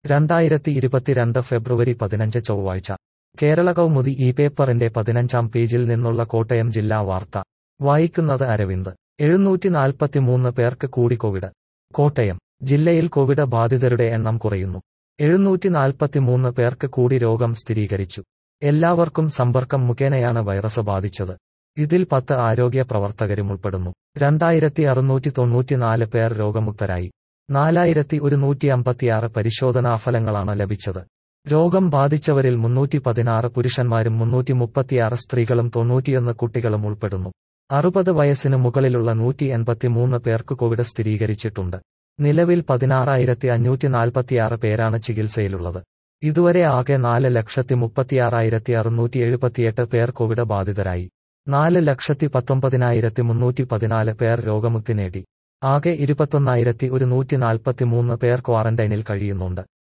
രണ്ടായിരത്തി ഇരുപത്തിരണ്ട് ഫെബ്രുവരി പതിനഞ്ച് ചൊവ്വാഴ്ച കേരള കൗമുദി ഈ പേപ്പറിന്റെ പതിനഞ്ചാം പേജിൽ നിന്നുള്ള കോട്ടയം ജില്ലാ വാർത്ത വായിക്കുന്നത് അരവിന്ദ് എഴുന്നൂറ്റി നാൽപ്പത്തിമൂന്ന് പേർക്ക് കൂടി കോവിഡ് കോട്ടയം ജില്ലയിൽ കോവിഡ് ബാധിതരുടെ എണ്ണം കുറയുന്നു എഴുന്നൂറ്റി നാൽപ്പത്തിമൂന്ന് പേർക്ക് കൂടി രോഗം സ്ഥിരീകരിച്ചു എല്ലാവർക്കും സമ്പർക്കം മുഖേനയാണ് വൈറസ് ബാധിച്ചത് ഇതിൽ പത്ത് ആരോഗ്യ പ്രവർത്തകരും ഉൾപ്പെടുന്നു രണ്ടായിരത്തി അറുന്നൂറ്റി തൊണ്ണൂറ്റിനാല് പേർ രോഗമുക്തരായി നാലായിരത്തി ഒരുന്നൂറ്റി അമ്പത്തിയാറ് പരിശോധനാഫലങ്ങളാണ് ലഭിച്ചത് രോഗം ബാധിച്ചവരിൽ മുന്നൂറ്റി പതിനാറ് പുരുഷന്മാരും മുന്നൂറ്റി മുപ്പത്തിയാറ് സ്ത്രീകളും തൊണ്ണൂറ്റിയൊന്ന് കുട്ടികളും ഉൾപ്പെടുന്നു അറുപത് വയസ്സിന് മുകളിലുള്ള നൂറ്റി എൺപത്തിമൂന്ന് പേർക്ക് കോവിഡ് സ്ഥിരീകരിച്ചിട്ടുണ്ട് നിലവിൽ പതിനാറായിരത്തി അഞ്ഞൂറ്റി നാൽപ്പത്തിയാറ് പേരാണ് ചികിത്സയിലുള്ളത് ഇതുവരെ ആകെ നാല് ലക്ഷത്തി മുപ്പത്തിയാറായിരത്തി അറുന്നൂറ്റി എഴുപത്തിയെട്ട് പേർ കോവിഡ് ബാധിതരായി നാല് ലക്ഷത്തി പത്തൊമ്പതിനായിരത്തി മുന്നൂറ്റി പതിനാല് പേർ രോഗമുക്തി നേടി ആകെ ഇരുപത്തൊന്നായിരത്തി ഒരുന്നൂറ്റി നാൽപ്പത്തിമൂന്ന് പേർ ക്വാറന്റൈനിൽ കഴിയുന്നുണ്ട്